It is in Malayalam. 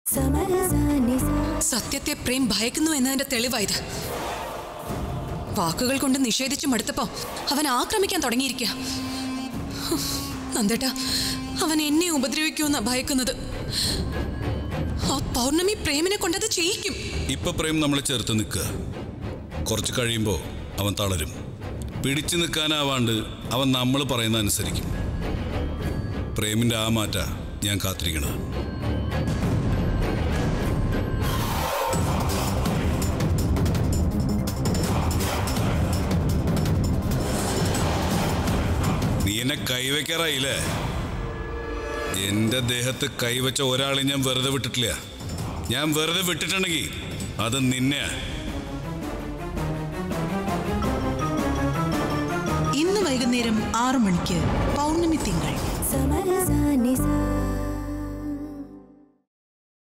സത്യത്തെ പ്രേം ഭയക്കുന്നു എന്നതിന്റെ തെളിവായത് വാക്കുകൾ കൊണ്ട് നിഷേധിച്ചു മടുത്തപ്പോ അവൻ ആക്രമിക്കാൻ തുടങ്ങിയിരിക്കുക നന്ദേട്ടാ അവൻ എന്നെ ഉപദ്രവിക്കുമെന്നാ ഭയക്കുന്നത് ആ പൗർണമി പ്രേമിനെ കൊണ്ടത് ചെയ്യിക്കും ഇപ്പൊ പ്രേം നമ്മളെ ചേർത്ത് നിൽക്കുക കുറച്ച് കഴിയുമ്പോൾ അവൻ തളരും പിടിച്ചു നിൽക്കാനാവാണ്ട് അവൻ നമ്മൾ പറയുന്ന അനുസരിക്കും പ്രേമിന്റെ ആ മാറ്റ ഞാൻ കാത്തിരിക്കണത് നീ എന്നെ കൈവയ്ക്കാറായില്ലേ എന്റെ ദേഹത്ത് കൈവച്ച ഒരാളെ ഞാൻ വെറുതെ വിട്ടിട്ടില്ല ഞാൻ വെറുതെ വിട്ടിട്ടുണ്ടെങ്കിൽ അത് നിന്നെയാ ഇന്ന് വൈകുന്നേരം ആറു മണിക്ക് പൗർണമി തിങ്കൾ സമരസാനിസ